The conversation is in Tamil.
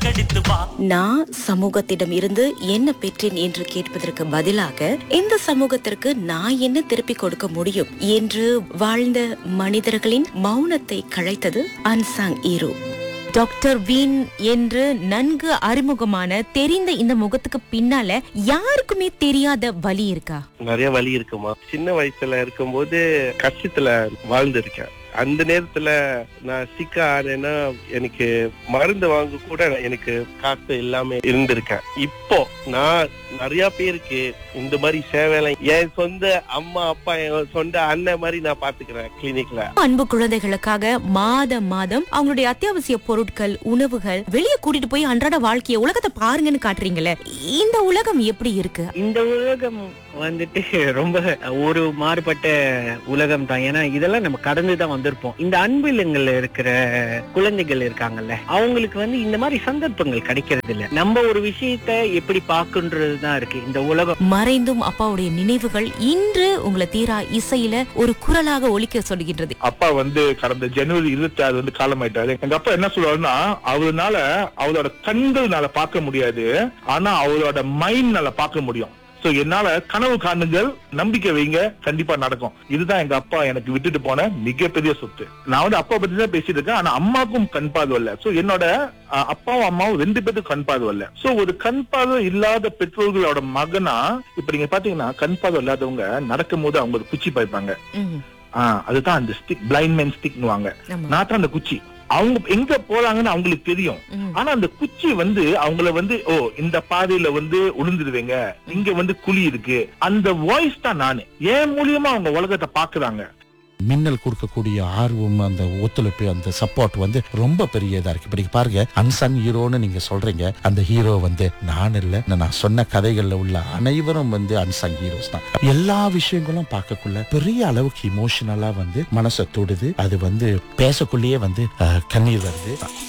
கடித்து வா நான் சமூகத்திடம் இருந்து என்ன பெற்றேன் என்று கேட்பதற்கு பதிலாக இந்த சமூகத்திற்கு நான் என்ன திருப்பிக் கொடுக்க முடியும் என்று வாழ்ந்த மனிதர்களின் மௌனத்தை களைத்தது அன்சாங் ஈரோ டாக்டர் வீன் என்று நன்கு அறிமுகமான தெரிந்த இந்த முகத்துக்கு பின்னால யாருக்குமே தெரியாத வலி இருக்கா நிறைய வலி இருக்குமா சின்ன வயசுல இருக்கும்போது கஷ்டத்துல வாழ்ந்திருக்கேன் அந்த நேரத்துல நான் சிக்க ஆனேன்னா எனக்கு மருந்து வாங்க கூட எனக்கு காசு இல்லாம இருந்திருக்கேன் இப்போ நான் நிறைய பேருக்கு இந்த மாதிரி சேவை என் சொந்த அம்மா அப்பா என் சொந்த அண்ணன் மாதிரி நான் பாத்துக்கிறேன் கிளினிக்ல அன்பு குழந்தைகளுக்காக மாதம் மாதம் அவங்களுடைய அத்தியாவசிய பொருட்கள் உணவுகள் வெளியே கூட்டிட்டு போய் அன்றாட வாழ்க்கைய உலகத்தை பாருங்கன்னு காட்டுறீங்களே இந்த உலகம் எப்படி இருக்கு இந்த உலகம் வந்துட்டு ரொம்ப ஒரு மாறுபட்ட உலகம் தான் ஏன்னா இதெல்லாம் நம்ம கடந்து தான் வந்திருப்போம் இந்த அன்பு இல்லங்கள்ல இருக்கிற குழந்தைகள் இருக்காங்கல்ல அவங்களுக்கு வந்து இந்த மாதிரி சந்தர்ப்பங்கள் கிடைக்கிறது இல்ல நம்ம ஒரு விஷயத்த எப்படி பார்க்குன்றது தான் இருக்கு இந்த உலகம் மறைந்தும் அப்பாவுடைய நினைவுகள் இன்று உங்களை தீரா இசையில ஒரு குரலாக ஒலிக்க சொல்கின்றது அப்பா வந்து கடந்த ஜனவரி இருபத்தி ஆறு வந்து காலமாயிட்டாரு எங்க அப்பா என்ன சொல்லுவாருன்னா அவருனால அவரோட கண்கள்னால பார்க்க முடியாது ஆனா அவரோட மைண்ட்னால பார்க்க முடியும் சோ என்னால கனவு காணுங்கள் நம்பிக்கை வைங்க கண்டிப்பா நடக்கும் இதுதான் எங்க அப்பா எனக்கு விட்டுட்டு போன மிகப்பெரிய சொத்து நான் வந்து அப்பா பத்தி தான் பேசிட்டு இருக்கேன் ஆனா அம்மாக்கும் கண் பார்வை இல்ல சோ என்னோட அஹ், அப்பாவும் அம்மாவும் ரெண்டு பேருக்கும் கண் பார்வை இல்ல சோ ஒரு கண் பார்வை இல்லாத பெற்றோர்களோட மகனா இப்ப நீங்க பாத்தீங்கன்னா கண் பார்வை இல்லாதவங்க நடக்கும் போது அவங்க ஒரு குச்சி பாய்ப்பாங்க ம், ஆஹ் அதுதான் அந்த ஸ்டிக் பிளைண்ட் மேன் ஸ்டிக்னுவாங்க ஆமா. நான் அந்த குச்சி அவங்க எங்க போறாங்கன்னு அவங்களுக்கு தெரியும் ம். ஆனா அந்த குச்சி வந்து அவங்கள வந்து ஓ இந்த பாதையில வந்து உளுந்துருவீங்க இங்க வந்து குழி இருக்கு அந்த வாய்ஸ் தான் நானு என் மூலியமா அவங்க உலகத்தை பாக்குறாங்க மின்னல் கொடுக்கக்கூடிய ஆர்வம் அந்த ஒத்துழைப்பு அந்த சப்போர்ட் வந்து ரொம்ப பெரியதா இருக்கு இப்ப நீங்க பாருங்க அன்சன் ஹீரோன்னு நீங்க சொல்றீங்க அந்த ஹீரோ வந்து நான் இல்ல நான் சொன்ன கதைகள்ல உள்ள அனைவரும் வந்து அன்சங் ஹீரோஸ் தான் எல்லா விஷயங்களும் பார்க்கக்குள்ள பெரிய அளவுக்கு இமோஷனலா வந்து மனசை தொடுது அது வந்து பேசக்குள்ளேயே வந்து அஹ், கண்ணீர் வருது